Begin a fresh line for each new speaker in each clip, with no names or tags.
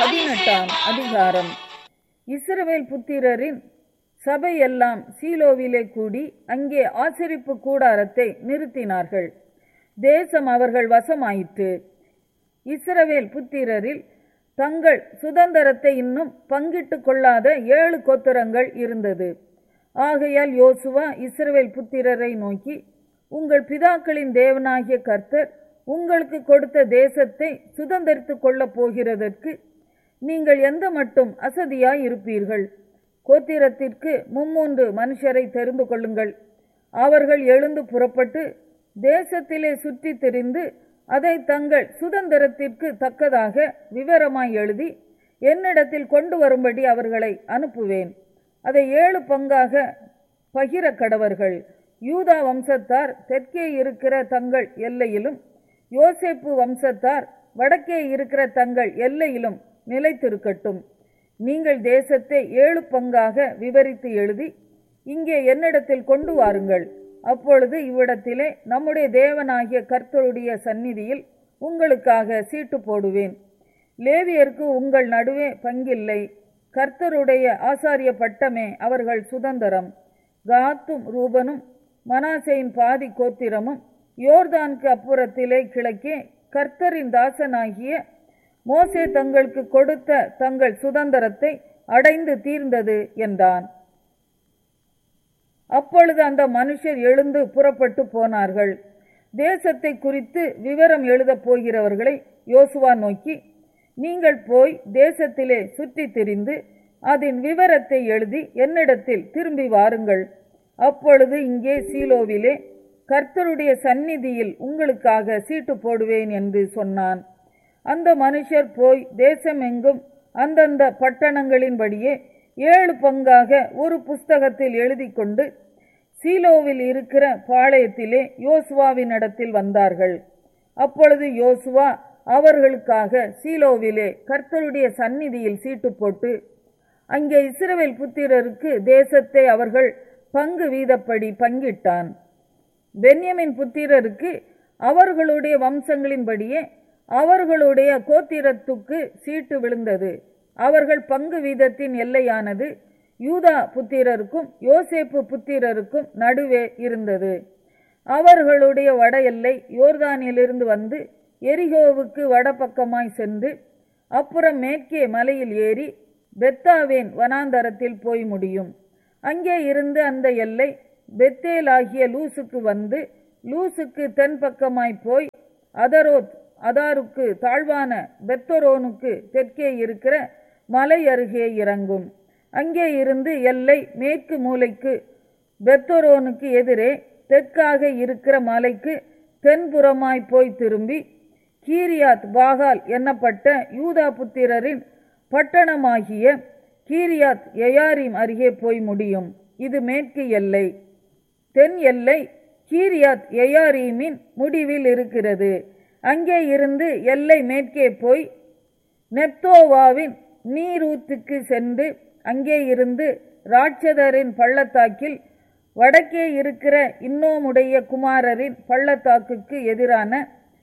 பதினெட்டாம் அதிகாரம் இஸ்ரவேல் புத்திரரின் சபையெல்லாம் சீலோவிலே கூடி அங்கே ஆசரிப்பு கூடாரத்தை நிறுத்தினார்கள் தேசம் அவர்கள் வசமாயிற்று இஸ்ரவேல் புத்திரரில் தங்கள் சுதந்திரத்தை இன்னும் பங்கிட்டு கொள்ளாத ஏழு கோத்திரங்கள் இருந்தது ஆகையால் யோசுவா இஸ்ரவேல் புத்திரரை நோக்கி உங்கள் பிதாக்களின் தேவனாகிய கர்த்தர் உங்களுக்கு கொடுத்த தேசத்தை சுதந்திரித்துக் கொள்ளப் போகிறதற்கு நீங்கள் எந்த மட்டும் அசதியாய் இருப்பீர்கள் கோத்திரத்திற்கு மும்மூன்று மனுஷரை தெரிந்து கொள்ளுங்கள் அவர்கள் எழுந்து புறப்பட்டு தேசத்திலே சுற்றித் திரிந்து அதை தங்கள் சுதந்திரத்திற்கு தக்கதாக விவரமாய் எழுதி என்னிடத்தில் கொண்டு வரும்படி அவர்களை அனுப்புவேன் அதை ஏழு பங்காக பகிர கடவர்கள் யூதா வம்சத்தார் தெற்கே இருக்கிற தங்கள் எல்லையிலும் யோசேப்பு வம்சத்தார் வடக்கே இருக்கிற தங்கள் எல்லையிலும் நிலைத்திருக்கட்டும் நீங்கள் தேசத்தை ஏழு பங்காக விவரித்து எழுதி இங்கே என்னிடத்தில் கொண்டு வாருங்கள் அப்பொழுது இவ்விடத்திலே நம்முடைய தேவனாகிய கர்த்தருடைய சந்நிதியில் உங்களுக்காக சீட்டு போடுவேன் லேவியருக்கு உங்கள் நடுவே பங்கில்லை கர்த்தருடைய ஆசாரிய பட்டமே அவர்கள் சுதந்திரம் காத்தும் ரூபனும் மனாசையின் பாதி கோத்திரமும் யோர்தானுக்கு அப்புறத்திலே கிழக்கே கர்த்தரின் தாசனாகிய மோசே தங்களுக்கு கொடுத்த தங்கள் சுதந்திரத்தை அடைந்து தீர்ந்தது என்றான் அப்பொழுது அந்த மனுஷர் எழுந்து புறப்பட்டு போனார்கள் தேசத்தை குறித்து விவரம் எழுதப் போகிறவர்களை யோசுவா நோக்கி நீங்கள் போய் தேசத்திலே சுற்றித் திரிந்து அதன் விவரத்தை எழுதி என்னிடத்தில் திரும்பி வாருங்கள் அப்பொழுது இங்கே சீலோவிலே கர்த்தருடைய சந்நிதியில் உங்களுக்காக சீட்டு போடுவேன் என்று சொன்னான் அந்த மனுஷர் போய் தேசமெங்கும் அந்தந்த பட்டணங்களின்படியே ஏழு பங்காக ஒரு புஸ்தகத்தில் எழுதி கொண்டு சீலோவில் இருக்கிற பாளையத்திலே யோசுவாவினிடத்தில் வந்தார்கள் அப்பொழுது யோசுவா அவர்களுக்காக சீலோவிலே கர்த்தருடைய சந்நிதியில் சீட்டு போட்டு அங்கே இஸ்ரவேல் புத்திரருக்கு தேசத்தை அவர்கள் பங்கு வீதப்படி பங்கிட்டான் பென்யமின் புத்திரருக்கு அவர்களுடைய வம்சங்களின்படியே அவர்களுடைய கோத்திரத்துக்கு சீட்டு விழுந்தது அவர்கள் பங்கு வீதத்தின் எல்லையானது யூதா புத்திரருக்கும் யோசேப்பு புத்திரருக்கும் நடுவே இருந்தது அவர்களுடைய வட எல்லை யோர்தானிலிருந்து வந்து எரிகோவுக்கு வடபக்கமாய் சென்று அப்புறம் மேற்கே மலையில் ஏறி பெத்தாவேன் வனாந்தரத்தில் போய் முடியும் அங்கே இருந்து அந்த எல்லை பெத்தேலாகிய லூசுக்கு வந்து லூசுக்கு தென்பக்கமாய் போய் அதரோத் அதாருக்கு தாழ்வான பெத்தரோனுக்கு தெற்கே இருக்கிற மலை அருகே இறங்கும் அங்கே இருந்து எல்லை மேற்கு மூலைக்கு பெத்தரோனுக்கு எதிரே தெற்காக இருக்கிற மலைக்கு தென்புறமாய் போய் திரும்பி கீரியாத் பாகால் என்னப்பட்ட யூதா புத்திரரின் பட்டணமாகிய கீரியாத் எயாரிம் அருகே போய் முடியும் இது மேற்கு எல்லை தென் எல்லை கீரியாத் எயாரீமின் முடிவில் இருக்கிறது அங்கே இருந்து எல்லை மேற்கே போய் நெத்தோவாவின் நீரூத்துக்கு சென்று அங்கே இருந்து ராட்சதரின் பள்ளத்தாக்கில் வடக்கே இருக்கிற இன்னோமுடைய குமாரரின் பள்ளத்தாக்குக்கு எதிரான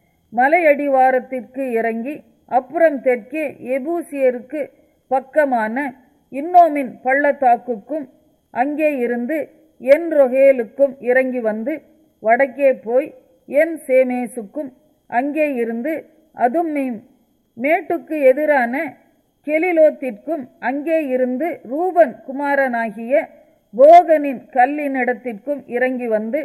மலையடிவாரத்திற்கு இறங்கி அப்புறம் தெற்கே எபூசியருக்கு பக்கமான இன்னோமின் பள்ளத்தாக்குக்கும் அங்கே இருந்து என் ரொகேலுக்கும் இறங்கி வந்து வடக்கே போய் என் சேமேசுக்கும் அங்கே இருந்து அதும்மீம் மேட்டுக்கு எதிரான கெலிலோத்திற்கும் அங்கே இருந்து ரூபன் குமாரனாகிய போகனின் கல்லினிடத்திற்கும் இறங்கி வந்து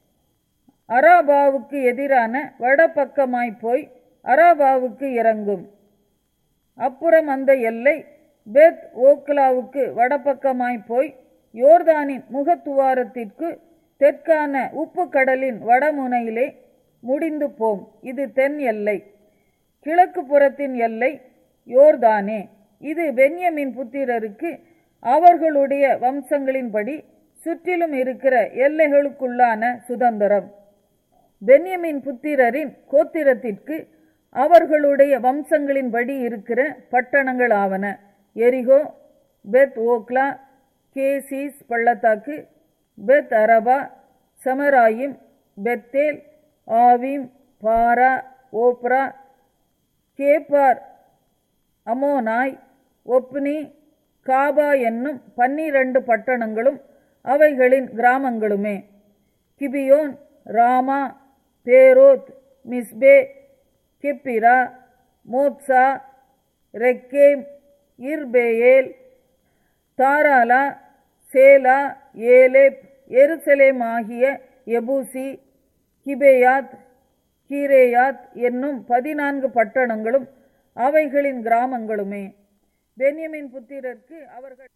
அராபாவுக்கு எதிரான வடபக்கமாய் போய் அராபாவுக்கு இறங்கும் அப்புறம் அந்த எல்லை பெத் ஓக்லாவுக்கு வடபக்கமாய் போய் யோர்தானின் முகத்துவாரத்திற்கு தெற்கான உப்பு கடலின் வடமுனையிலே முடிந்து போம் இது தென் எல்லை கிழக்கு புறத்தின் எல்லை யோர்தானே இது பென்யமின் புத்திரருக்கு அவர்களுடைய வம்சங்களின்படி சுற்றிலும் இருக்கிற எல்லைகளுக்குள்ளான சுதந்திரம் பென்யமின் புத்திரரின் கோத்திரத்திற்கு அவர்களுடைய வம்சங்களின்படி இருக்கிற பட்டணங்கள் ஆவன எரிகோ பெத் ஓக்லா கேசிஸ் பள்ளத்தாக்கு Beth Arabah Zemaraim Bethel Avvim Parah Ophrah Chephar Ammonai Ophni Geba என்னும் பன்னிரண்டு பட்டணங்களும் அவைகளின் கிராமங்களுமே Gibeon Ramah Beeroth Mizpeh Chephirah Mozah Rekem Irpeel Taralah Zelah Eleph Jerusalem ஆகிய எபூசி கிபேயாத் கீரேயாத் என்னும் பதினான்கு பட்டணங்களும் அவைகளின் கிராமங்களுமே பென்யமின் புத்திரருக்கு அவர்கள்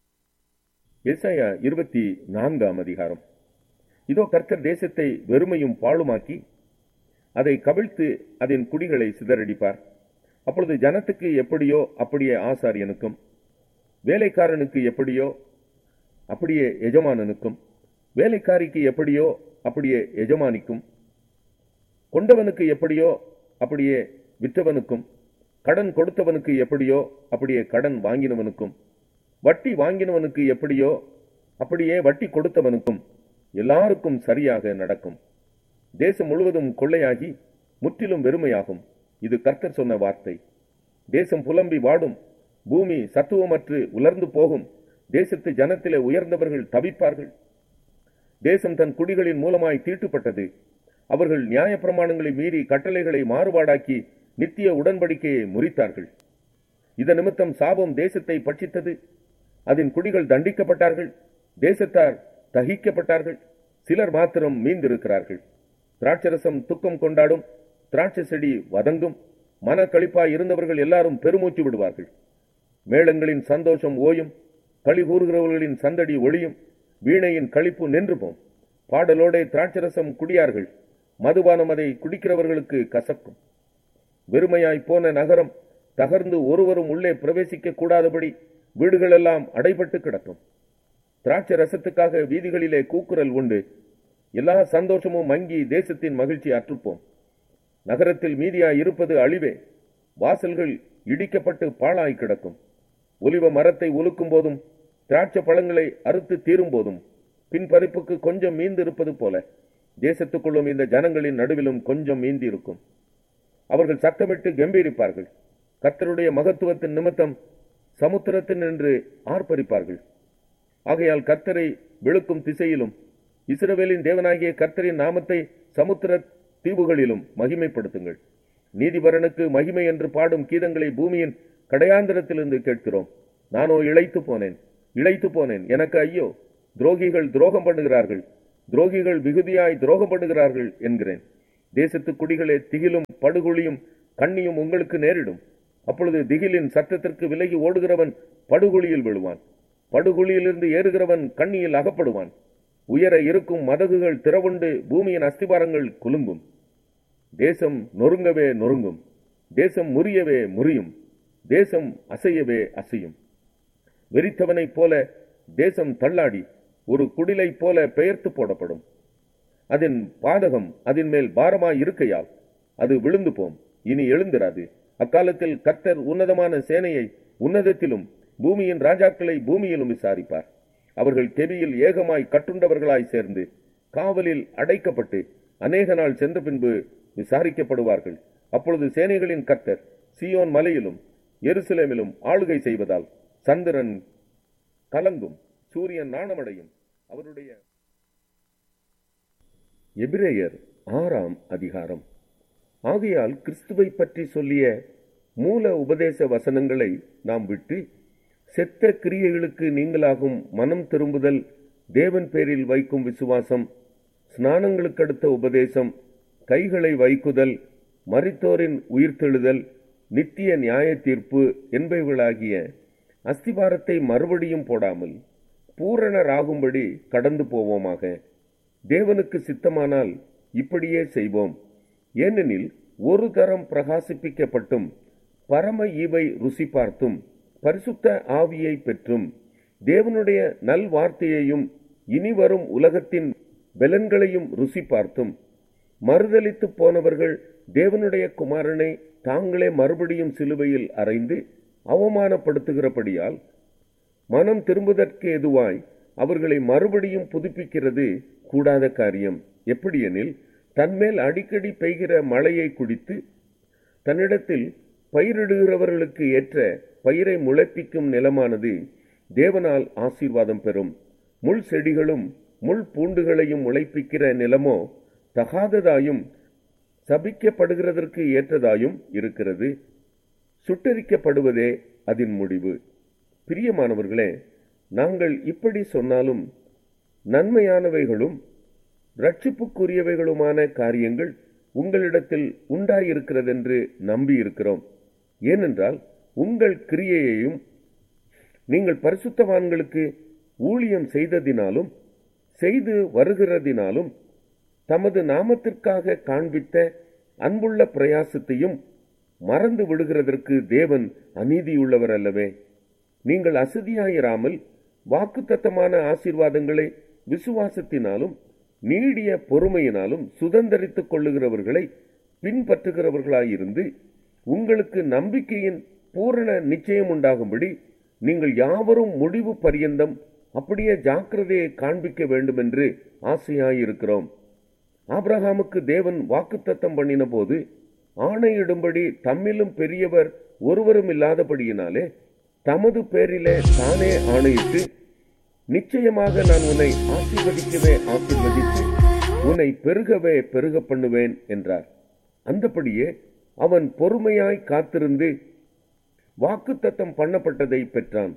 ஏசாயா இருபத்தி நான்காம் அதிகாரம் இதோ கர்த்தர் தேசத்தை வெறுமையும் பாழுமாக்கி அதை கவிழ்த்து அதன் குடிகளை சிதறடிப்பார் அப்பொழுது ஜனத்துக்கு எப்படியோ அப்படியே ஆசாரியனுக்கும் வேலைக்காரனுக்கு எப்படியோ அப்படியே எஜமானனுக்கும் வேலைக்காரிக்கு எப்படியோ அப்படியே எஜமானிக்கும் கொண்டவனுக்கு எப்படியோ அப்படியே விற்றவனுக்கும் கடன் கொடுத்தவனுக்கு எப்படியோ அப்படியே கடன் வாங்கினவனுக்கும் வட்டி வாங்கினவனுக்கு எப்படியோ அப்படியே வட்டி கொடுத்தவனுக்கும் எல்லாருக்கும் சரியாக நடக்கும் தேசம் முழுவதும் கொள்ளையாகி முற்றிலும் வெறுமையாகும் இது கர்த்தர் சொன்ன வார்த்தை தேசம் புலம்பி வாடும் பூமி சத்துவமற்று உலர்ந்து போகும் தேசத்து ஜனத்திலே உயர்ந்தவர்கள் தவிப்பார்கள் தேசம் தன் குடிகளின் மூலமாய் தீட்டுப்பட்டது அவர்கள் நியாயப்பிரமாணங்களை மீறி கட்டளைகளை மாறுபாடாக்கி நித்திய உடன்படிக்கையை முறித்தார்கள் இதன் நிமித்தம் சாபம் தேசத்தை பட்சித்தது அதன் குடிகள் தண்டிக்கப்பட்டார்கள் தேசத்தார் தகிக்கப்பட்டார்கள் சிலர் மாத்திரம் மீந்திருக்கிறார்கள் திராட்சரசம் துக்கம் கொண்டாடும் திராட்சை செடி வதங்கும் மனக்களிப்பாய் இருந்தவர்கள் எல்லாரும் பெருமூச்சு விடுவார்கள் மேளங்களின் சந்தோஷம் ஓயும் களி கூறுகிறவர்களின் சந்தடி ஒளியும் வீணையின் களிப்பு நின்று போம் பாடலோடே திராட்சரசம் குடியார்கள் மதுபானம் அதை குடிக்கிறவர்களுக்கு கசக்கும் வெறுமையாய் போன நகரம் தகர்ந்து ஒருவரும் உள்ளே பிரவேசிக்க கூடாதபடி வீடுகளெல்லாம் அடைபட்டு கிடக்கும் திராட்சை ரசத்துக்காக வீதிகளிலே கூக்குரல் உண்டு எல்லா சந்தோஷமும் மங்கி தேசத்தின் மகிழ்ச்சி அற்றுப்போம் நகரத்தில் மீதியாய் இருப்பது அழிவே வாசல்கள் இடிக்கப்பட்டு பாழாய் கிடக்கும் ஒலிவ மரத்தை உலுக்கும் போதும் திராட்சை பழங்களை அறுத்து தீரும் போதும் பின்பறிப்புக்கு கொஞ்சம் மீந்து இருப்பது போல தேசத்துக்குள்ளும் இந்த ஜனங்களின் நடுவிலும் கொஞ்சம் மீந்தி இருக்கும் அவர்கள் சத்தமிட்டு கம்பீரிப்பார்கள் கர்த்தருடைய மகத்துவத்தின் நிமித்தம் சமுத்திரத்தின் என்று ஆர்ப்பரிப்பார்கள் ஆகையால் கர்த்தரை விழுக்கும் திசையிலும் இஸ்ரவேலின் தேவனாகிய கர்த்தரின் நாமத்தை சமுத்திர தீவுகளிலும் மகிமைப்படுத்துங்கள் நீதிபரனுக்கு மகிமை என்று பாடும் கீதங்களை பூமியின் கடையாந்திரத்திலிருந்து கேட்கிறோம் நானோ இழைத்து போனேன் இழைத்து போனேன் எனக்கு ஐயோ துரோகிகள் துரோகம் பண்ணுகிறார்கள் துரோகிகள் மிகுதியாய் துரோகம் பண்ணுகிறார்கள் என்கிறேன் தேசத்து குடிகளே திகிலும் படுகொலியும் கண்ணியும் உங்களுக்கு நேரிடும் அப்பொழுது திகிலின் சத்தத்திற்கு விலகி ஓடுகிறவன் படுகொலியில் விழுவான் படுகொலியிலிருந்து ஏறுகிறவன் கண்ணியில் அகப்படுவான் உயர இருக்கும் மதகுகள் திறவுண்டு பூமியின் அஸ்திபாரங்கள் குலுங்கும் தேசம் நொறுங்கவே நொறுங்கும் தேசம் முறியவே முறியும் தேசம் அசையவே அசையும் வெறித்தவனைப் போல தேசம் தள்ளாடி ஒரு குடிலைப் போல பெயர்த்து போடப்படும் அதன் பாதகம் அதன் மேல் பாரமாய் இருக்கையால் அது விழுந்து போம் இனி எழுந்திராது அக்காலத்தில் கர்த்தர் உன்னதமான சேனையை உன்னதத்திலும் பூமியின் ராஜாக்களை பூமியிலும் விசாரிப்பார் அவர்கள் கெபியில் ஏகமாய் கட்டுண்டவர்களாய் சேர்ந்து காவலில் அடைக்கப்பட்டு அநேக நாள் சென்ற பின்பு விசாரிக்கப்படுவார்கள் அப்பொழுது சேனைகளின் கர்த்தர் சியோன் மலையிலும் எருசலேமிலும் ஆளுகை செய்வதால் சந்திரன் கலங்கும் சூரியன் நாணமடையும் அவருடைய எபிரேயர் ஆறாம் அதிகாரம் ஆகையால் கிறிஸ்துவை பற்றி சொல்லிய மூல உபதேச வசனங்களை நாம் விட்டு செத்த கிரியைகளுக்கு நீங்களாகும் மனம் திரும்புதல் தேவன் பேரில் வைக்கும் விசுவாசம் ஸ்நானங்களுக்கடுத்த உபதேசம் கைகளை வைக்குதல் மரித்தோரின் உயிர்த்தெழுதல் நித்திய நியாய தீர்ப்பு என்பவைகளாகிய அஸ்திபாரத்தை மறுபடியும் போடாமல் பூரணராகும்படி கடந்து போவோமாக தேவனுக்கு சித்தமானால் இப்படியே செய்வோம் ஏனெனில் ஒரு தரம் பிரகாசிப்பிக்கப்பட்டும் பரம ஈவை ருசி பார்த்தும் பரிசுத்த ஆவியை பெற்றும் தேவனுடைய நல்வார்த்தையையும் இனிவரும் உலகத்தின் பலன்களையும் ருசி பார்த்தும் மறுதலித்து போனவர்கள் தேவனுடைய குமாரனை தாங்களே மறுபடியும் சிலுவையில் அறைந்து அவமானப்படுத்துகிறபடியால் மனம் திரும்புவதற்கு எதுவாய் அவர்களை மறுபடியும் புதுப்பிக்கிறது கூடாத காரியம் எப்படியெனில் தன்மேல் அடிக்கடி பெய்கிற மழையை குடித்து தன்னிடத்தில் பயிரிடுகிறவர்களுக்கு ஏற்ற பயிரை முளைப்பிக்கும் நிலமானது தேவனால் ஆசீர்வாதம் பெறும் முள் செடிகளும் முள் பூண்டுகளையும் முளைப்பிக்கிற நிலமோ தகாததாயும் சபிக்கப்படுகிறதற்கு ஏற்றதாயும் இருக்கிறது சுட்டரிக்கப்படுவதே அதன் முடிவு பிரியமானவர்களே நாங்கள் இப்படி சொன்னாலும் நன்மையானவைகளும் ரட்சிப்புக்குரியவைகளுமான காரியங்கள் உங்களிடத்தில் உண்டாயிருக்கிறதென்று நம்பியிருக்கிறோம் ஏனென்றால் உங்கள் கிரியையையும் நீங்கள் பரிசுத்தவான்களுக்கு ஊழியம் செய்ததினாலும் செய்து வருகிறதினாலும் தமது நாமத்திற்காக காண்பித்த அன்புள்ள பிரயாசத்தையும் மறந்து விடுகிறதற்கு தேவன் அநீதியுள்ளவர் அல்லவே நீங்கள் அசதியாயிராமல் வாக்குத்தத்தமான ஆசீர்வாதங்களை விசுவாசத்தினாலும் நீடிய பொறுமையினாலும் சுதந்தரித்துக் கொள்ளுகிறவர்களை பின்பற்றுகிறவர்களாயிருந்து உங்களுக்கு நம்பிக்கையின் பூரண நிச்சயம் உண்டாகும்படி நீங்கள் யாவரும் முடிவு பரியந்தம் அப்படியே ஜாக்கிரதையை காண்பிக்க வேண்டும் என்று ஆசையாயிருக்கிறோம் ஆபிரகாமுக்கு தேவன் வாக்குத்தத்தம் பண்ணின போது ஆணையிடும்படி தம்மிலும் பெரியவர் ஒருவரும் இல்லாதபடியினாலே தமது பேரிலே தானே ஆணையிட்டு நிச்சயமாக நான் உன்னை ஆசீர்வதிக்கவே ஆசீர்வதித்து உன்னை பெருகவே பெருக பண்ணுவேன் என்றார் அந்தபடியே அவன் பொறுமையாய் காத்திருந்து வாக்குத்தத்தம் பண்ணப்பட்டதை பெற்றான்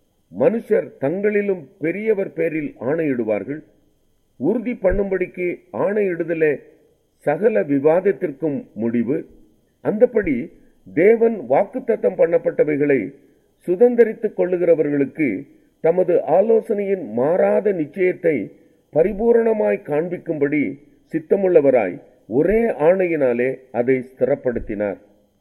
மனுஷர் தங்களிலும் பெரியவர் பேரில் ஆணையிடுவார்கள் உறுதி பண்ணும்படிக்கு ஆணையிடுதலே சகல விவாதத்திற்கும் முடிவு அந்தபடி தேவன் வாக்குத்தத்தம் பண்ணப்பட்டவைகளை சுதந்தரித்துக் கொள்ளுகிறவர்களுக்கு தமது ஆலோசனையின் மாறாத நிச்சயத்தை பரிபூரணமாய் காண்பிக்கும்படி சித்தமுள்ளவராய் ஒரே ஆணையினாலே அதை ஸ்திரப்படுத்தினார்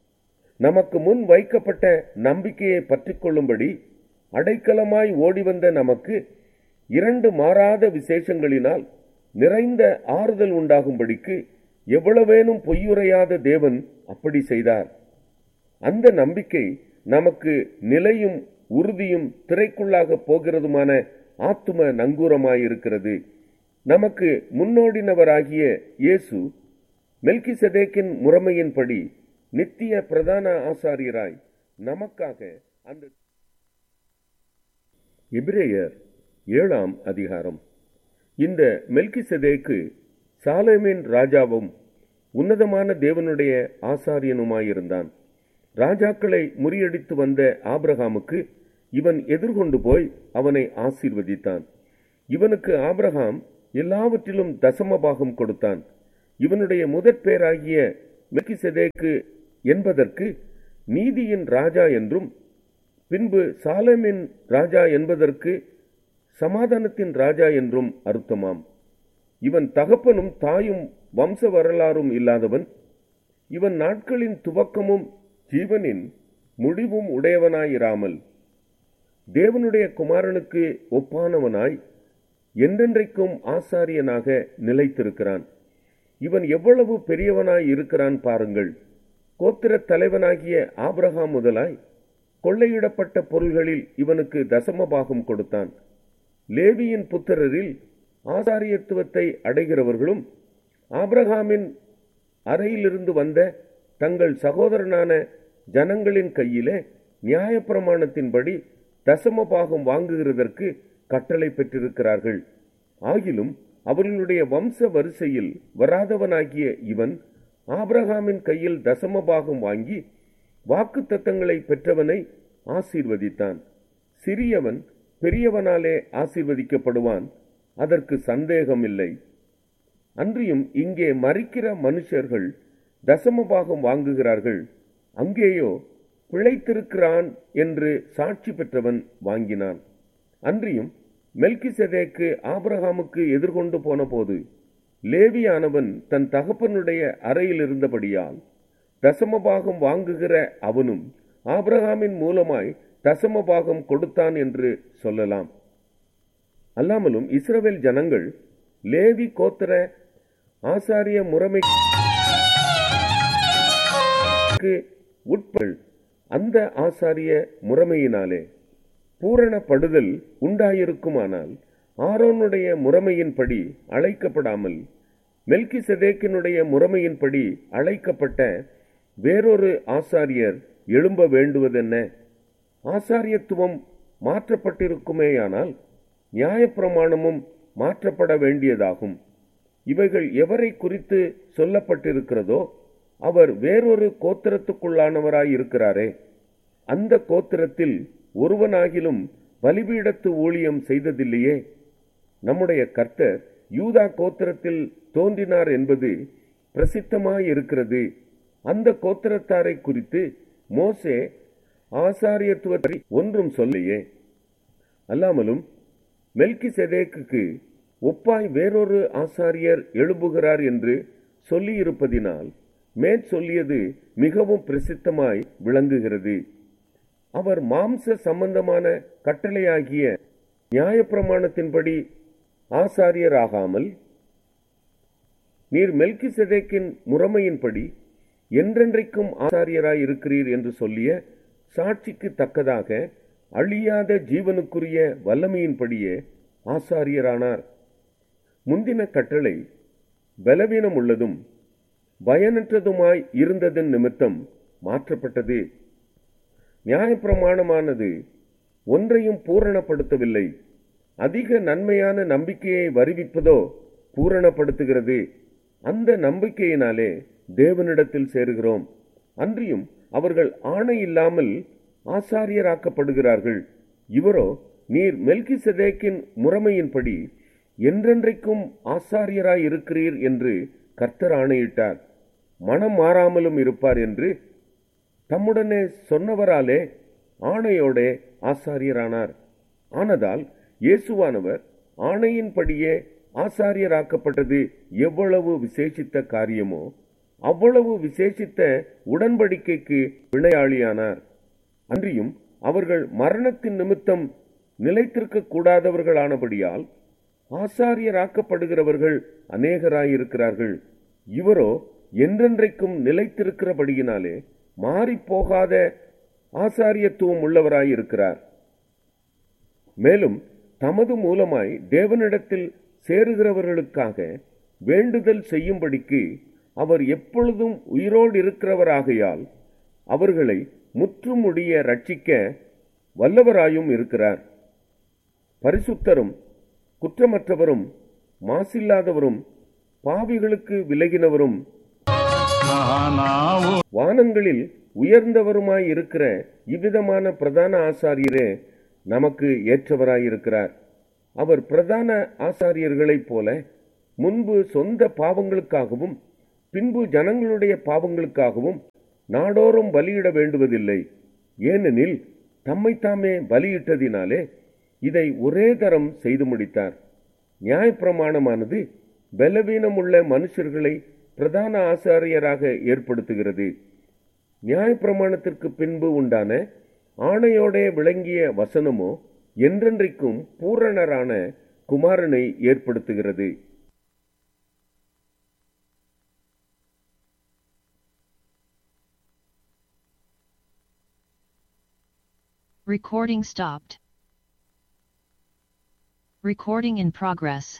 நமக்கு முன் வைக்கப்பட்ட நம்பிக்கையை பற்றிக்கொள்ளும்படி அடைக்கலமாய் ஓடிவந்த நமக்கு இரண்டு மாறாத விசேஷங்களினால் நிறைந்த ஆறுதல் உண்டாகும்படிக்கு எவ்வளவேனும் பொய்யுரையாத தேவன் அப்படி செய்தார் அந்த நம்பிக்கை நமக்கு நிலையும் உறுதியும் திரைக்குள்ளாக போகிறதுமான ஆத்தும நங்கூரமாயிருக்கிறது நமக்கு முன்னோடினவராகிய இயேசு மெல்கிசதேக்கின் முறைமையின்படி நித்திய பிரதான ஆசாரியராய் நமக்காக அந்த எபிரேயர் ஏழாம் அதிகாரம் இந்த மெல்கிசதேக்கு சாலேமின் ராஜாவும் உன்னதமான தேவனுடைய ஆசாரியனுமாயிருந்தான் ராஜாக்களை முறியடித்து வந்த ஆபிரகாமுக்கு இவன் எதிர்கொண்டு போய் அவனை ஆசீர்வதித்தான் இவனுக்கு ஆபிரகாம் எல்லாவற்றிலும் தசமபாகம் கொடுத்தான் இவனுடைய முதற் பேராகிய மெல்கிசதேக்கு என்பதற்கு நீதியின் ராஜா என்றும் பின்பு சாலேமின் ராஜா என்பதற்கு சமாதானத்தின் ராஜா என்றும் அர்த்தமாம் இவன் தகப்பனும் தாயும் வம்ச வரலாறும் இல்லாதவன் இவன் நாட்களின் துவக்கமும் ஜீவனின் முடிவும் உடையவனாயிராமல் தேவனுடைய குமாரனுக்கு ஒப்பானவனாய் என்றென்றைக்கும் ஆசாரியனாக நிலைத்திருக்கிறான் இவன் எவ்வளவு பெரியவனாய் இருக்கிறான் பாருங்கள் கோத்திர தலைவனாகிய ஆபிரகாம் முதலாய் கொள்ளையிடப்பட்ட பொருள்களில் இவனுக்கு தசமபாகம் கொடுத்தான் லேவியின் புத்திரரில் ஆசாரியத்துவத்தை அடைகிறவர்களும் ஆபிரகாமின் அறையிலிருந்து வந்த தங்கள் சகோதரனான ஜனங்களின் கையிலே நியாயப்பிரமாணத்தின்படி தசமபாகம் வாங்குகிறதற்கு கட்டளை பெற்றிருக்கிறார்கள் ஆகிலும் அவர்களுடைய வம்ச வரிசையில் வராதவனாகிய இவன் ஆபிரகாமின் கையில் தசமபாகம் வாங்கி வாக்கு தத்தங்களை பெற்றவனை ஆசீர்வதித்தான் சிறியவன் பெரியவனாலே ஆசீர்வதிக்கப்படுவான் அதற்கு சந்தேகமில்லை அன்றியும் இங்கே மறிக்கிற மனுஷர்கள் தசமபாகம் வாங்குகிறார்கள் அங்கேயோ பிழைத்திருக்கிறான் என்று சாட்சி பெற்றவன் வாங்கினான் அன்றியும் மெல்கிசதேக்கு ஆபிரகாமுக்கு எதிர்கொண்டு போன போது லேவியானவன் தன் தகப்பனுடைய அறையில் இருந்தபடியால் தசமபாகம் வாங்குகிற அவனும் ஆபிரகாமின் மூலமாய் தசமபாகம் கொடுத்தான் என்று சொல்லலாம் அல்லாமலும் இஸ்ரவேல் ஜனங்கள் லேவி கோத்திர ஆசாரிய முறைமைக்கு உட்பல் அந்த ஆசாரிய முறைமையினாலே பூரணப்படுதல் உண்டாயிருக்குமானால் ஆரோனுடைய முறைமையின்படி அழைக்கப்படாமல் மெல்கி செதேக்கினுடைய முறைமையின்படி அழைக்கப்பட்ட வேறொரு ஆசாரியர் எழும்ப வேண்டுவதென்ன ஆசாரியத்துவம் மாற்றப்பட்டிருக்குமேயானால் நியாயப்பிரமாணமும் மாற்றப்பட வேண்டியதாகும் இவைகள் எவரை குறித்து சொல்லப்பட்டிருக்கிறதோ அவர் வேறொரு கோத்திரத்துக்குள்ளானவராய் இருக்கிறாரே அந்த கோத்திரத்தில் ஒருவனாகிலும் பலிபீடத்து ஊழியம் செய்ததில்லையே நம்முடைய கர்த்தர் யூதா கோத்திரத்தில் தோன்றினார் என்பது பிரசித்தமாயிருக்கிறது அந்த கோத்திரத்தாரை குறித்து மோசே ஆசாரியத்துவத்தை ஒன்றும் சொல்லையே அல்லாமலும் மெல்கி செதேக்குக்கு ஒப்பாய் வேறொரு ஆசாரியர் எழும்புகிறார் என்று சொல்லியிருப்பதினால் மேற் சொல்லியது மிகவும் பிரசித்தமாய் விளங்குகிறது அவர் மாம்ச சம்பந்தமான கட்டளையாகிய நியாயப்பிரமாணத்தின்படி ஆசாரியராகாமல் நீர் மெல்கி செதேக்கின் முறைமையின்படி என்றென்றைக்கும் ஆசாரியராய் இருக்கிறீர் என்று சொல்லிய சாட்சிக்கு தக்கதாக அழியாத ஜீவனுக்குரிய வல்லமையின்படியே ஆசாரியரானார் முந்தின கட்டளை பலவீனம் உள்ளதும் பயனற்றதுமாய் இருந்ததன் நிமித்தம் மாற்றப்பட்டது நியாயப்பிரமாணமானது ஒன்றையும் பூரணப்படுத்தவில்லை அதிக நன்மையான நம்பிக்கையை வருவிப்பதோ பூரணப்படுத்துகிறது அந்த நம்பிக்கையினாலே தேவனிடத்தில் சேருகிறோம் அன்றியும் அவர்கள் ஆணை இல்லாமல் ஆசாரியராக்கப்படுகிறார்கள் இவரோ நீர் மெல்கி செதேக்கின் முறைமையின்படி என்றென்றைக்கும் ஆசாரியராய் இருக்கிறீர் என்று கர்த்தர் ஆணையிட்டார் மனம் மாறாமலும் இருப்பார் என்று தம்முடனே சொன்னவராலே ஆணையோடே ஆசாரியரானார் ஆனதால் இயேசுவானவர் ஆணையின்படியே ஆசாரியராக்கப்பட்டது எவ்வளவு விசேஷித்த காரியமோ அவ்வளவு விசேஷித்த உடன்படிக்கைக்கு வினையாளியானார் அன்றியும் அவர்கள் மரணத்தின் நிமித்தம் நிலைத்திருக்க கூடாதவர்களானபடியால் ஆசாரியராக்கப்படுகிறவர்கள் அநேகராயிருக்கிறார்கள் இவரோ என்றென்றைக்கும் நிலைத்திருக்கிறபடியினாலே மாறிப்போகாத ஆசாரியத்துவம் உள்ளவராயிருக்கிறார் மேலும் தமது மூலமாய் தேவனிடத்தில் சேருகிறவர்களுக்காக வேண்டுதல் செய்யும்படிக்கு அவர் எப்பொழுதும் உயிரோடு இருக்கிறவராகையால் அவர்களை முற்றுமுடிய ரட்சிக்க வல்லவராயும் இருக்கிறார் பரிசுத்தரும் குற்றமற்றவரும் மாசில்லாதவரும் பாவிகளுக்கு விலகினவரும்
காணாவோ
வானங்களில் உயர்ந்தவருமாய் இருக்கிற இவ்விதமான பிரதான ஆசாரியரே நமக்கு ஏற்றவராயிருக்கிறார் அவர் பிரதான ஆசாரியர்களைப் போல முன்பு சொந்த பாவங்களுக்காகவும் பின்பு ஜனங்களுடைய பாவங்களுக்காகவும் நாடோறும் பலியிட வேண்டுவதில்லை ஏனெனில் தம்மைத்தாமே பலியிட்டதினாலே இதை ஒரே தரம் செய்து முடித்தார் நியாயப்பிரமாணமானது பலவீனமுள்ள மனுஷர்களை பிரதான ஆசாரியராக ஏற்படுத்துகிறது நியாயப்பிரமாணத்திற்கு பின்பு உண்டான ஆணையோடே விளங்கிய வசனமோ என்றென்றைக்கும் பூரணரான குமாரனை ஏற்படுத்துகிறது
Recording stopped. Recording in progress.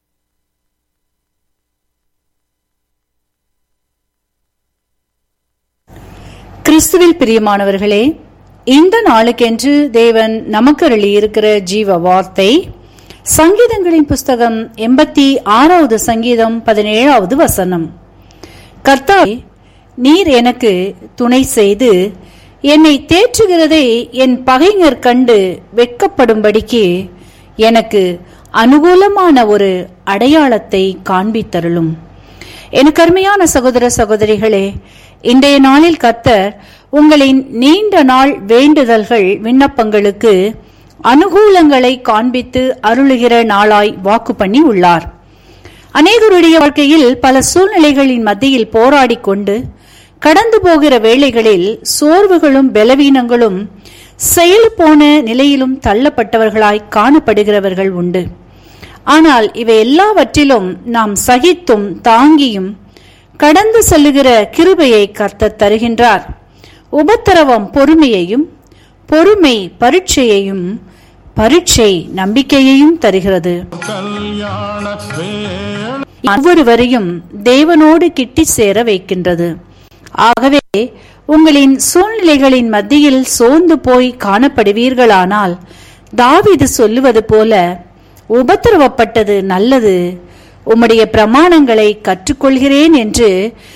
கிறிஸ்துவில் பிரியமானவர்களே இந்த நாளுக்கென்று தேவன் நமக்கு இருக்கிற ஜீவ வார்த்தை சங்கீதங்களின் புஸ்தகம் எண்பத்தி ஆறாவது சங்கீதம் பதினேழாவது வசனம் கர்த்தாவே நீர் எனக்கு துணை செய்து என்னை தேற்றுகிறதை என் பகைஞர் கண்டு வெட்கப்படும்படிக்கு எனக்கு அனுகூலமான ஒரு அடையாளத்தை காண்பித்தருளும் எனக்கு அருமையான சகோதர சகோதரிகளே இன்றைய நாளில் கர்த்தர் உங்களின் நீண்ட நாள் வேண்டுதல்கள் விண்ணப்பங்களுக்கு அனுகூலங்களை காண்பித்து அருளுகிற நாளாய் வாக்கு பண்ணி உள்ளார் அநேகருடைய வாழ்க்கையில் பல சூழ்நிலைகளின் மத்தியில் போராடிக் கொண்டு கடந்து போகிற வேளைகளில் சோர்வுகளும் பலவீனங்களும் செயல் போன நிலையிலும் தள்ளப்பட்டவர்களாய் காணப்படுகிறவர்கள் உண்டு ஆனால் இவை எல்லாவற்றிலும் நாம் சகித்தும் தாங்கியும் கடந்து செல்லுகிற கிருபையை கர்த்தர் தருகின்றார் உபத்திரவம் பொறுமையையும் பொறுமை பரீட்சையையும் பரீட்சை நம்பிக்கையையும் தருகிறது
கல்யாண வேள
ஒவ்வொருவரையும் தேவனோடு கிட்டி சேர வைக்கின்றது ஆகவே உங்களின் சூழ்நிலைகளின் மத்தியில் சோர்ந்து போய் காணப்படுவீர்களானால் தாவீது சொல்லுவது போல உபத்திரவப்பட்டது நல்லது உம்முடைய பிரமாணங்களை கற்றுக்கொள்கிறேன் என்று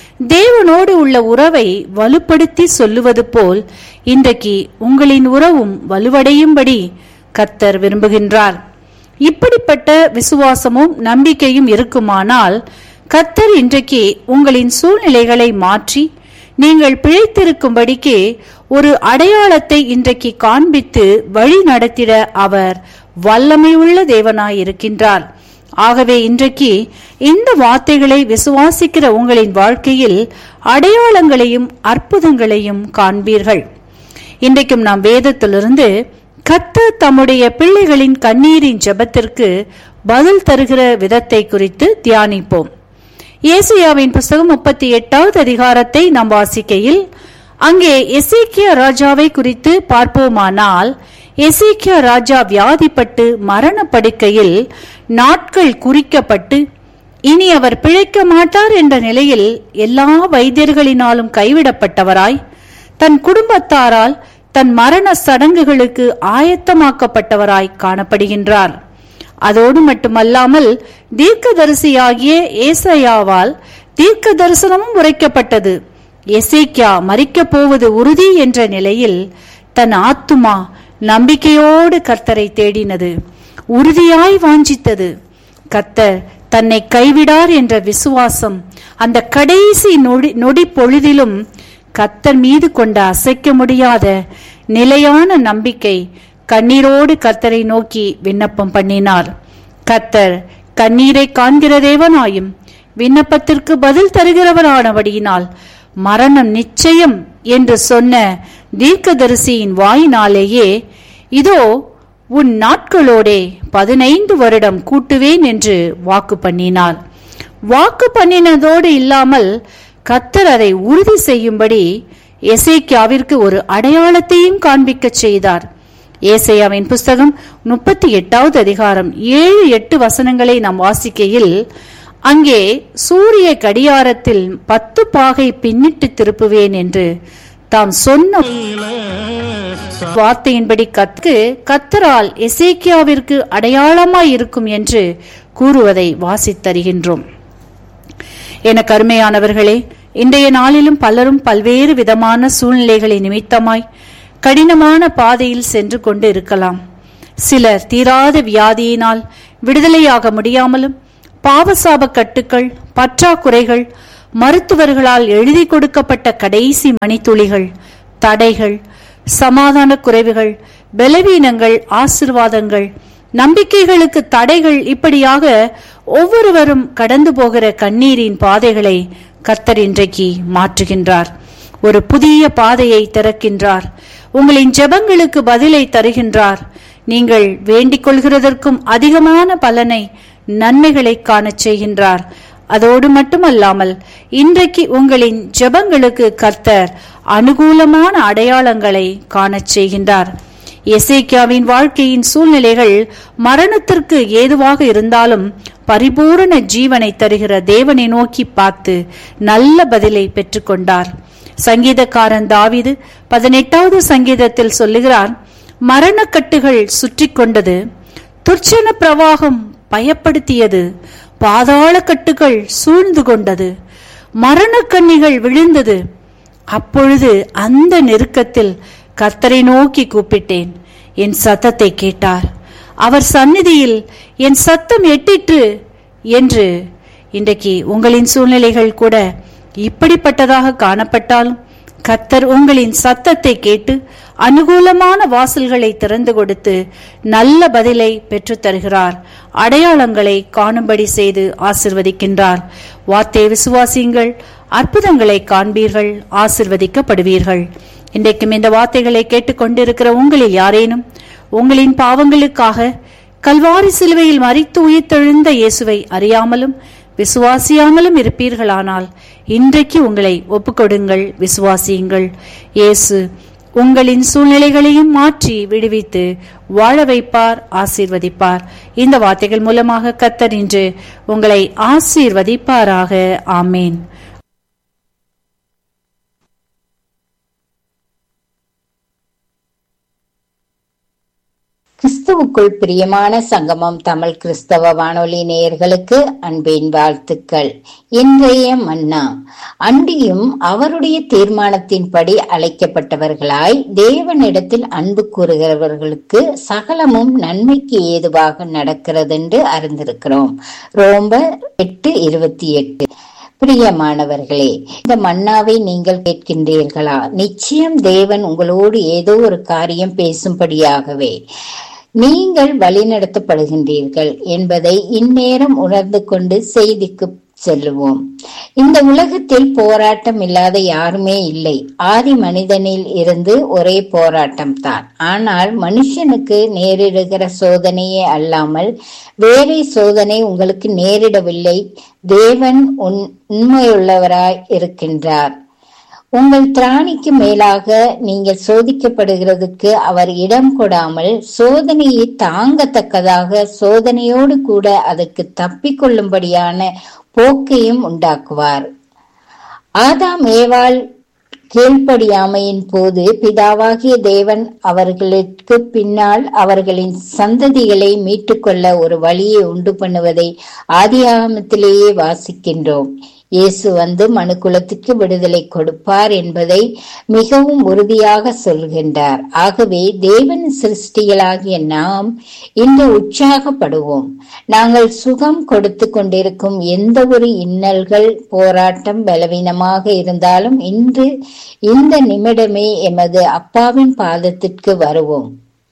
தேவனோடு உள்ள உறவை வலுப்படுத்தி சொல்லுவது போல் இன்றைக்கு உங்களின் உறவும் வலுவடையும்படி கத்தர் விரும்புகின்றார் இப்படிப்பட்ட விசுவாசமும் நம்பிக்கையும் இருக்குமானால் கத்தர் இன்றைக்கு உங்களின் சூழ்நிலைகளை மாற்றி நீங்கள் பிழைத்திருக்கும்படிக்கு ஒரு அடையாளத்தை இன்றைக்கு காண்பித்து வழி நடத்திட அவர் வல்லமையுள்ள தேவனாயிருக்கின்றார் ஆகவே இன்றைக்கு இந்த வார்த்தைகளை விசுவாசிக்கிற உங்களின் வாழ்க்கையில் அடையாளங்களையும் அற்புதங்களையும் காண்பீர்கள் இன்றைக்கும் நாம் வேதத்திலிருந்து கர்த்தர் தம்முடைய பிள்ளைகளின் கண்ணீரின் ஜெபத்திற்கு பதில் தருகிற விதத்தை குறித்து தியானிப்போம் ஏசியாவின் புஸ்தகம் முப்பத்தி எட்டாவது அதிகாரத்தை நாம் வாசிக்கையில் அங்கே எசேக்கியா ராஜாவை குறித்து பார்ப்போமானால் எசேக்கியா ராஜா வியாதிப்பட்டு மரணப்படுக்கையில் நாட்கள் குறிக்கப்பட்டு இனி அவர் பிழைக்க மாட்டார் என்ற நிலையில் எல்லா வைத்தியர்களினாலும் கைவிடப்பட்டவராய் தன் குடும்பத்தாரால் தன் மரண சடங்குகளுக்கு ஆயத்தமாக்கப்பட்டவராய் காணப்படுகின்றார் அதோடு மட்டுமல்லாமல் தீர்க்கதரிசியாகிய ஏசையாவால் தீர்க்க தரிசனமும் உரைக்கப்பட்டது எசேக்கியா மறிக்கப் போவது உறுதி என்ற நிலையில் தன் ஆத்துமா நம்பிக்கையோடு கர்த்தரை தேடினது உறுதியாய் வாஞ்சித்தது கர்த்தர் தன்னை கைவிடார் என்ற விசுவாசம் அந்த கடைசி நொடி நொடி பொழுதிலும் கர்த்தர் மீது கொண்ட அசைக்க முடியாத நிலையான நம்பிக்கை கண்ணீரோடு கர்த்தரை நோக்கி விண்ணப்பம் பண்ணினார் கர்த்தர் கண்ணீரை காண்கிற தேவனாயும் விண்ணப்பத்திற்கு பதில் தருகிறவரானபடியினால் மரணம் நிச்சயம் என்று சொன்ன தீர்க்கதரிசியின் வாயினாலேயே இதோ உன் நாட்களோடே பதினைந்து வருடம் கூட்டுவேன் என்று வாக்கு பண்ணினார் வாக்கு பண்ணினதோடு இல்லாமல் கத்தர் அதை உறுதி செய்யும்படி எசேக்கியாவிற்கு ஒரு அடையாளத்தையும் காண்பிக்கச் செய்தார் ஏசையாவின் புஸ்தகம் முப்பத்தி எட்டாவது அதிகாரம் ஏழு எட்டு வசனங்களை நாம் வாசிக்கையில் அங்கே சூரிய கடியாரத்தில் பத்து பாகை பின்னிட்டு திருப்புவேன் என்று தாம் சொன்ன வார்த்தையின்படி கற்கு கத்தரால் எசேக்கியாவிற்கு அடையாளமாய் இருக்கும் என்று கூறுவதை வாசித்தருகின்றோம் என கருமையானவர்களே இன்றைய நாளிலும் பலரும் பல்வேறு விதமான சூழ்நிலைகளை நிமித்தமாய் கடினமான பாதையில் சென்று கொண்டு இருக்கலாம் சிலர் தீராத வியாதியினால் விடுதலையாக முடியாமலும் பாவசாப கட்டுக்கள் பற்றாக்குறைகள் மருத்துவர்களால் எழுதி கொடுக்கப்பட்ட கடைசி மணித்துளிகள் தடைகள் சமாதான குறைவுகள் பலவீனங்கள் ஆசிர்வாதங்கள் நம்பிக்கைகளுக்கு தடைகள் இப்படியாக ஒவ்வொருவரும் கடந்து போகிற கண்ணீரின் பாதைகளை கர்த்தர் இன்றைக்கு மாற்றுகின்றார் ஒரு புதிய பாதையை திறக்கின்றார் உங்களின் ஜெபங்களுக்கு பதிலை தருகின்றார் நீங்கள் வேண்டிக் கொள்கிறதற்கும் அதிகமான பலனை நன்மைகளை காணச் செய்கின்றார் அதோடு மட்டுமல்லாமல் இன்றைக்கு உங்களின் ஜெபங்களுக்கு கர்த்தர் அனுகூலமான அடையாளங்களை காணச் செய்கின்றார் எசேக்கியாவின் வாழ்க்கையின் சூழ்நிலைகள் மரணத்திற்கு ஏதுவாக இருந்தாலும் பரிபூரண ஜீவனை தருகிற தேவனை நோக்கி பார்த்து நல்ல பதிலை பெற்றுக்கொண்டார் சங்கீதக்காரன் தாவிது பதினெட்டாவது சங்கீதத்தில் சொல்லுகிறார் மரணக்கட்டுகள் சுற்றி கொண்டது துர்ச்சன பிரவாகம் பயப்படுத்தியது பாதாள கட்டுகள் சூழ்ந்து கொண்டது மரணக்கண்ணிகள் விழுந்தது அப்பொழுது அந்த நெருக்கத்தில் கர்த்தரை நோக்கி கூப்பிட்டேன் என் சத்தத்தை கேட்டார் அவர் சந்நிதியில் என் சத்தம் எட்டிற்று என்று இன்றைக்கு உங்களின் சூழ்நிலைகள் கூட இப்படிப்பட்டதாக காணப்பட்டாலும் கர்த்தர் உங்களின் சத்தத்தை கேட்டு அனுகூலமான வாசல்களை திறந்து கொடுத்து நல்ல பதிலை பெற்றுத் தருகிறார் அடையாளங்களை காணும்படி செய்து ஆசிர்வதிக்கின்றார் வார்த்தை விசுவாசியுங்கள் அற்புதங்களை காண்பீர்கள் ஆசிர்வதிக்கப்படுவீர்கள் இன்றைக்கும் இந்த வார்த்தைகளை கேட்டுக்கொண்டிருக்கிற உங்களில் யாரேனும் உங்களின் பாவங்களுக்காக கல்வாரி சிலுவையில் மறித்து உயிர்த்தெழுந்த இயேசுவை அறியாமலும் விசுவாசியாமலும் இருப்பீர்களானால் இன்றைக்கு உங்களை ஒப்புக்கொடுங்கள் விசுவாசியுங்கள் இயேசு உங்களின் சூழ்நிலைகளையும் மாற்றி விடுவித்து வாழ வைப்பார் ஆசீர்வதிப்பார் இந்த வார்த்தைகள் மூலமாக கத்தர் இன்று உங்களை ஆசீர்வதிப்பாராக ஆமேன்
கிறிஸ்துவுக்குள் பிரியமான சங்கமம் தமிழ் கிறிஸ்தவ வானொலி நேயர்களுக்கு அன்பின் வாழ்த்துக்கள் இன்றைய மன்னா அன்றியும் அவருடைய தீர்மானத்தின்படி அழைக்கப்பட்டவர்களாய் தேவனிடத்தில் அன்பு கூறுகிறவர்களுக்கு சகலமும் நன்மைக்கு ஏதுவாக நடக்கிறது என்று அறிந்திருக்கிறோம் ரோம்பர் எட்டு இருபத்தி எட்டு பிரியமானவர்களே இந்த மன்னாவை நீங்கள் கேட்கின்றீர்களா நிச்சயம் தேவன் உங்களோடு ஏதோ ஒரு காரியம் பேசும்படியாகவே நீங்கள் வழிநடத்தப்படுகின்றீர்கள் என்பதை இந்நேரம் உணர்ந்து கொண்டு செய்திக்கு செல்லுவோம் இந்த உலகத்தில் போராட்டம் இல்லாத யாருமே இல்லை ஆதி மனிதனில் இருந்து ஒரே போராட்டம் தான் ஆனால் மனுஷனுக்கு நேரிடுகிற சோதனையே அல்லாமல் வேறே சோதனை உங்களுக்கு நேரிடவில்லை தேவன் உண் உண்மையுள்ளவராய் இருக்கின்றார் உங்கள் திராணிக்கு மேலாக நீங்கள் சோதிக்கப்படுகிறதுக்கு அவர் இடம் கொடாமல் சோதனையை தாங்கத்தக்கதாக சோதனையோடு கூட அதற்கு தப்பிக்கொள்ளும்படியான போக்கையும் உண்டாக்குவார் ஆதாம் ஏவாள் கீழ்ப்படியாமையின் போது பிதாவாகிய தேவன் அவர்களுக்கு பின்னால் அவர்களின் சந்ததிகளை மீட்டுக்கொள்ள ஒரு வழியை உண்டு பண்ணுவதை ஆதியாகமத்திலேயே வாசிக்கின்றோம் இயேசு வந்து மனுக்குலத்துக்கு விடுதலை கொடுப்பார் என்பதை மிகவும் உறுதியாக சொல்கின்றார் ஆகவே தேவன் சிருஷ்டிகளாகிய நாம் இன்று உற்சாகப்படுவோம் நாங்கள் சுகம் கொடுத்து கொண்டிருக்கும் எந்த ஒரு இன்னல்கள் போராட்டம் பலவீனமாக இருந்தாலும் இன்று இந்த நிமிடமே எமது அப்பாவின் பாதத்திற்கு வருவோம்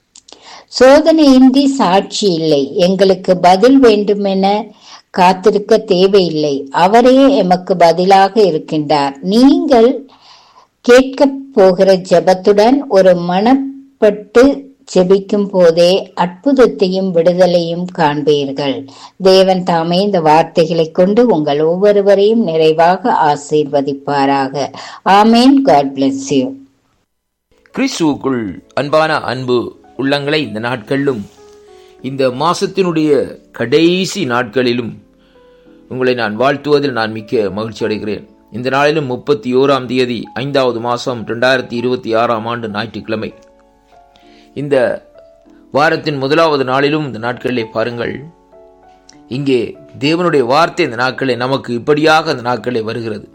சோதனையின்றி சாட்சி இல்லை எங்களுக்கு பதில் வேண்டுமென காத்திருக்க தேவையில்லை அவரே எமக்கு பதிலாக இருக்கின்றார் நீங்கள் கேட்க போகிற ஜெபத்துடன் ஒரு மனப்பட்டு ஜெபிக்கும் போதே அற்புதத்தையும் விடுதலையும் காண்பீர்கள் தேவன் தாமே இந்த வார்த்தைகளை கொண்டு உங்கள் ஒவ்வொருவரையும் நிறைவாக ஆசீர்வதிப்பாராக ஆமேன் காட் பிளஸ் யூ
கிறிஸ்துவுக்குள் அன்பான அன்பு உள்ளங்களை இந்த நாட்களிலும் இந்த மாசத்தினுடைய கடைசி நாட்களிலும் உங்களை நான் வாழ்த்துவதில் நான் மிக்க மகிழ்ச்சி அடைகிறேன் இந்த நாளிலும் முப்பத்தி ஓராம் தேதி ஐந்தாவது மாதம் ரெண்டாயிரத்தி இருபத்தி ஆறாம் ஆண்டு ஞாயிற்றுக்கிழமை இந்த வாரத்தின் முதலாவது நாளிலும் இந்த நாட்களிலே பாருங்கள் இங்கே தேவனுடைய வார்த்தை இந்த நாட்களே நமக்கு இப்படியாக இந்த நாட்களே வருகிறது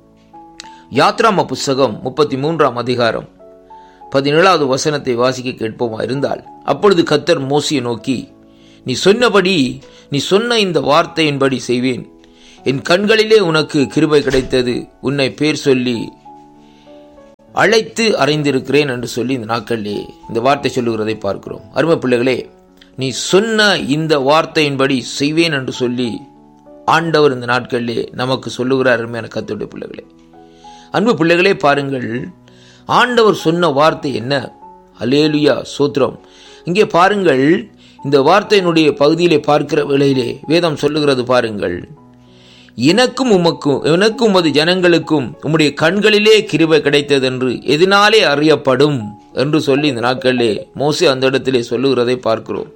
யாத்ராம புஸ்தகம் முப்பத்தி மூன்றாம் அதிகாரம் பதினேழாவது வசனத்தை வாசிக்க கேட்போமா இருந்தால் அப்பொழுது கத்தர் மோசியை நோக்கி நீ சொன்னபடி நீ சொன்ன இந்த வார்த்தையின்படி செய்வேன் என் கண்களிலே உனக்கு கிருபை கிடைத்தது உன்னை பேர் சொல்லி அழைத்து அறிந்திருக்கிறேன் என்று சொல்லி இந்த நாட்களிலே இந்த வார்த்தை சொல்லுகிறதை பார்க்கிறோம் அருமை பிள்ளைகளே நீ சொன்ன இந்த வார்த்தையின்படி செய்வேன் என்று சொல்லி ஆண்டவர் இந்த நாட்களிலே நமக்கு சொல்லுகிறார் அருமையான கத்துடைய பிள்ளைகளே அன்பு பிள்ளைகளே பாருங்கள் ஆண்டவர் சொன்ன வார்த்தை என்ன அலேலுயா சூத்திரம் இங்கே பாருங்கள் இந்த வார்த்தையினுடைய பகுதியிலே பார்க்கிற வேளையிலே வேதம் சொல்லுகிறது பாருங்கள் எனக்கும் உமக்கும் எனக்கும் உமது ஜனங்களுக்கும் உம்முடைய கண்களிலே கிருபை கிடைத்தது என்று எதனாலே அறியப்படும் என்று சொல்லி இந்த நாட்களிலே மோசே அந்த இடத்திலே சொல்லுகிறதை பார்க்கிறோம்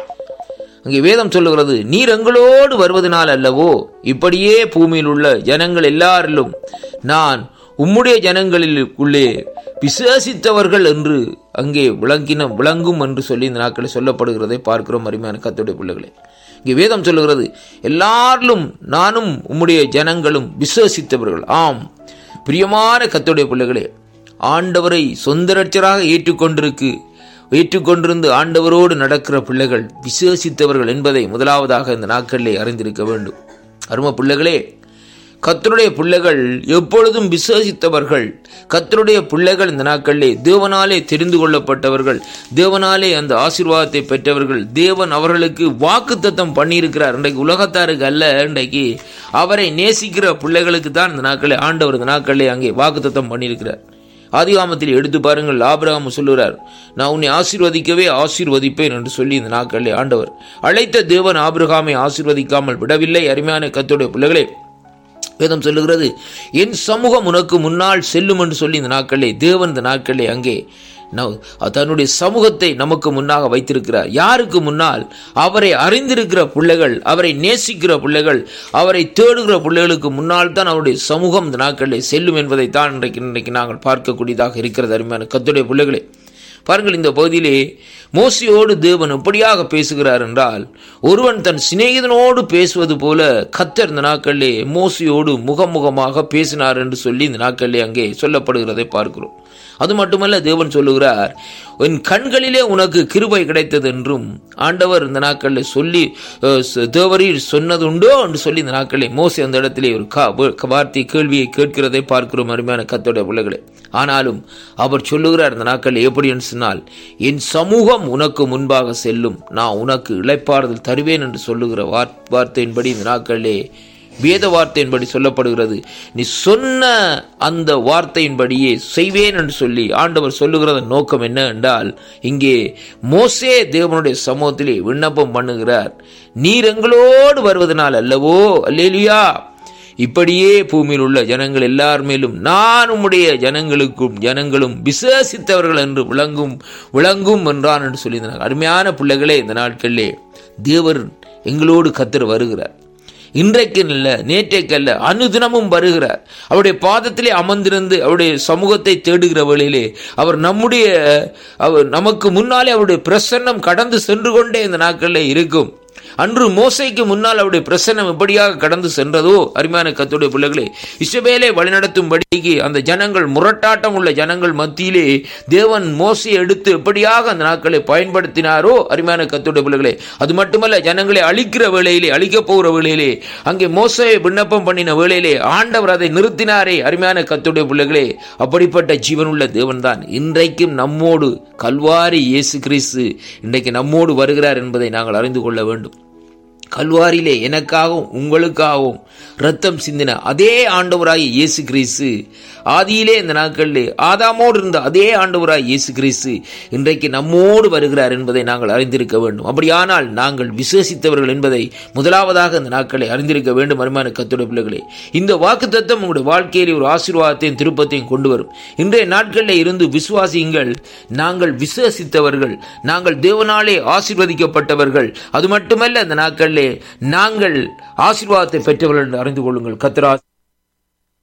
அங்கே வேதம் சொல்லுகிறது நீர் எங்களோடு வருவதனால் அல்லவோ இப்படியே பூமியில் உள்ள ஜனங்கள் எல்லாரிலும் நான் உம்முடைய ஜனங்களில் உள்ளே விசேஷித்தவர்கள் என்று அங்கே விளங்கின விளங்கும் என்று சொல்லி இந்த நாட்களில் சொல்லப்படுகிறதை பார்க்கிறோம் அருமையான கத்துடைய பிள்ளைகளே இங்கே வேதம் சொல்லுகிறது எல்லாரிலும் நானும் உம்முடைய ஜனங்களும் விசுவசித்தவர்கள் ஆம் பிரியமான கத்துடைய பிள்ளைகளே ஆண்டவரை சொந்த ரட்சராக ஏற்றுக்கொண்டிருக்கு ஏற்றுக்கொண்டிருந்து ஆண்டவரோடு நடக்கிற பிள்ளைகள் விசேஷித்தவர்கள் என்பதை முதலாவதாக இந்த நாட்களிலே அறிந்திருக்க வேண்டும் அரும பிள்ளைகளே கத்தருடைய பிள்ளைகள் எப்பொழுதும் விசேஷித்தவர்கள் கத்தருடைய பிள்ளைகள் இந்த நாட்களிலே தேவனாலே தெரிந்து கொள்ளப்பட்டவர்கள் தேவனாலே அந்த ஆசீர்வாதத்தை பெற்றவர்கள் தேவன் அவர்களுக்கு வாக்கு தத்தம் பண்ணியிருக்கிறார் இன்றைக்கு உலகத்தாருக்கு அல்ல இன்றைக்கு அவரை நேசிக்கிற பிள்ளைகளுக்கு தான் இந்த நாட்களே ஆண்டவர் இந்த நாட்களிலே அங்கே வாக்கு தத்தம் பண்ணியிருக்கிறார் ஆதிகாமத்தில் எடுத்து பாருங்கள் ஆபிரகாம் சொல்லுகிறார் நான் உன்னை ஆசீர்வதிக்கவே ஆசீர்வதிப்பேன் என்று சொல்லி இந்த நாட்களிலே ஆண்டவர் அழைத்த தேவன் ஆபிரகாமை ஆசீர்வதிக்காமல் விடவில்லை அருமையான கத்துடைய பிள்ளைகளே வேதம் சொல்லுகிறது என் சமூகம் உனக்கு முன்னால் செல்லும் என்று சொல்லி இந்த நாட்களே தேவன் இந்த நாட்களே அங்கே தன்னுடைய சமூகத்தை நமக்கு முன்னாக வைத்திருக்கிறார் யாருக்கு முன்னால் அவரை அறிந்திருக்கிற பிள்ளைகள் அவரை நேசிக்கிற பிள்ளைகள் அவரை தேடுகிற பிள்ளைகளுக்கு முன்னால் தான் அவருடைய சமூகம் இந்த நாட்களில் செல்லும் என்பதை தான் இன்றைக்கு இன்றைக்கு நாங்கள் பார்க்கக்கூடியதாக இருக்கிறது அருமையான கத்துடைய பிள்ளைகளே பாருங்கள் இந்த பகுதியிலே மோசையோடு தேவன் எப்படியாக பேசுகிறார் என்றால் ஒருவன் தன் சிநேகிதனோடு பேசுவது போல கத்தர் இந்த நாட்களிலே மோசையோடு முகமுகமாக பேசினார் என்று சொல்லி இந்த நாட்களிலே அங்கே சொல்லப்படுகிறதை பார்க்கிறோம் அது மட்டுமல்ல தேவன் சொல்லுகிறார் என் கண்களிலே உனக்கு கிருபை கிடைத்தது என்றும் ஆண்டவர் இந்த நாட்களில் சொல்லி அஹ், ச- தேவரீர் சொன்னதுண்டோ என்று சொல்லி இந்த நாட்களில் மோசே அந்த இடத்திலே ஒரு கா வே- வார்த்தை கேள்வியை கேட்கிறதை பார்க்கிறோம் அருமையான கத்தோட பிள்ளைகளே ஆனாலும் அவர் சொல்லுகிறார் இந்த நாட்களில் எப்படி என்று சொன்னால் என் சமூகம் உனக்கு முன்பாக செல்லும் நான் உனக்கு இளைப்பாறுதல் தருவேன் என்று சொல்லுகிற வார்- வார்த்தையின்படி இந்த நாட்களிலே வேத வார்த்தையின்படி சொல்லப்படுகிறது நீ சொன்ன அந்த வார்த்தையின்படியே செய்வேன் என்று சொல்லி ஆண்டவர் சொல்லுகிறத நோக்கம் என்ன என்றால் இங்கே மோசே தேவனுடைய சமூகத்திலே விண்ணப்பம் பண்ணுகிறார் நீர் எங்களோடு வருவதனால் அல்லவோ அல்லேலுயா இப்படியே பூமியில் உள்ள ஜனங்கள் எல்லார் மேலும் நான் உம்முடைய ஜனங்களுக்கும் ஜனங்களும் விசேஷித்தவர்கள் என்று விளங்கும் விளங்கும் என்றான் என்று சொல்லியிருந்தார் அருமையான பிள்ளைகளே இந்த நாட்களிலே தேவர் எங்களோடு கத்தர் வருகிறார் இன்றைக்கு அல்ல நேற்றைக்கு அல்ல அனுதினமும் வருகிறார் அவருடைய பாதத்திலே அமர்ந்திருந்து அவருடைய சமூகத்தை தேடுகிற வேளையிலே அவர் நம்முடைய அவர் நமக்கு முன்னாலே அவருடைய பிரசன்னம் கடந்து சென்று கொண்டே இந்த நாட்களில் இருக்கும் அன்று மோசைக்கு முன்னால் அவருடைய பிரசன்னம் எப்படியாக கடந்து சென்றதோ அருமையான கத்துடைய பிள்ளைகளே இஸ்ரவேலை வழிநடத்தும்படிக்கு அந்த ஜனங்கள் முரட்டாட்டம் உள்ள ஜனங்கள் மத்தியிலே தேவன் மோசையை எடுத்து எப்படியாக அந்த நாட்களை பயன்படுத்தினாரோ அருமையான கத்துடைய பிள்ளைகளே அது மட்டுமல்ல ஜனங்களை அழிக்கிற வேளையிலே அழிக்கப் போகிற வேளையிலே அங்கே மோசையை விண்ணப்பம் பண்ணின வேளையிலே ஆண்டவர் அதை நிறுத்தினாரே அருமையான கத்துடைய பிள்ளைகளே அப்படிப்பட்ட ஜீவனுள்ள தேவன்தான் இன்றைக்கும் நம்மோடு கல்வாரி இயேசு கிறிஸ்து இன்றைக்கு நம்மோடு வருகிறார் என்பதை நாங்கள் அறிந்து கொள்ள வேண்டும் கல்வாரியிலே எனக்காகவும் உங்களுக்காகவும் ரத்தம் சிந்தின அதே ஆண்டவராய் இயேசு கிறிஸ்து ஆதியிலே இந்த நாட்களிலே ஆதாமோடு இருந்த அதே ஆண்டவராய் இயேசு கிறிஸ்து இன்றைக்கு நம்மோடு வருகிறார் என்பதை நாங்கள் அறிந்திருக்க வேண்டும் அப்படியானால் நாங்கள் விசேஷித்தவர்கள் என்பதை முதலாவதாக இந்த நாட்களை அறிந்திருக்க வேண்டும் அருமையான கத்துடைய பிள்ளைகளே இந்த வாக்கு தத்துவம் உங்களுடைய வாழ்க்கையிலே ஒரு ஆசீர்வாதத்தையும் திருப்பத்தையும் கொண்டு வரும் இன்றைய நாட்களில் இருந்து விசுவாசியுங்கள் நாங்கள் விசேஷித்தவர்கள் நாங்கள் தேவனாலே ஆசீர்வதிக்கப்பட்டவர்கள் அது மட்டுமல்ல இந்த நாட்களிலே நாங்கள் ஆசீர்வாதத்தை பெற்றவர்கள் என்று அறிந்து கொள்ளுங்கள் கத்திரா